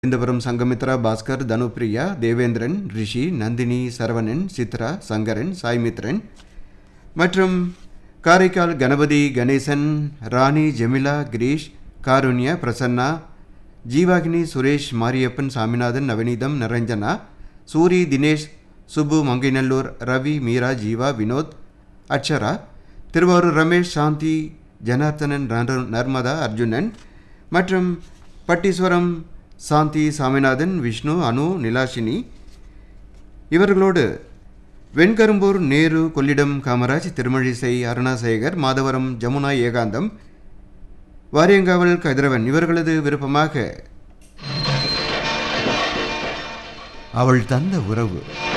கோவிந்தபுரம் சங்கமித்ரா பாஸ்கர் தனுப்பிரியா தேவேந்திரன் ரிஷி நந்தினி சரவணன் சித்ரா சங்கரன் சாய்மித்ரன் மற்றும் காரைக்கால் கணபதி கணேசன் ராணி ஜெமிலா கிரீஷ் காருண்யா பிரசன்னா ஜீவாகினி சுரேஷ் மாரியப்பன் சாமிநாதன் நவநீதம் நிரஞ்சனா சூரி தினேஷ் சுப்பு மங்கைநல்லூர் ரவி மீரா ஜீவா வினோத் அக்ஷரா திருவாரூர் ரமேஷ் சாந்தி ஜனார்த்தனன் நர்- நர்மதா அர்ஜுனன் மற்றும் பட்டீஸ்வரம் சாந்தி சாமிநாதன் விஷ்ணு அனு நிலாஷினி இவர்களோடு வெண்கரும்பூர் நேரு கொள்ளிடம் காமராஜ் திருமழிசை அருணாசேகர் மாதவரம் ஜமுனா ஏகாந்தம் வாரியங்காவல் கதிரவன் இவர்களது விருப்பமாக அவள் தந்த உறவு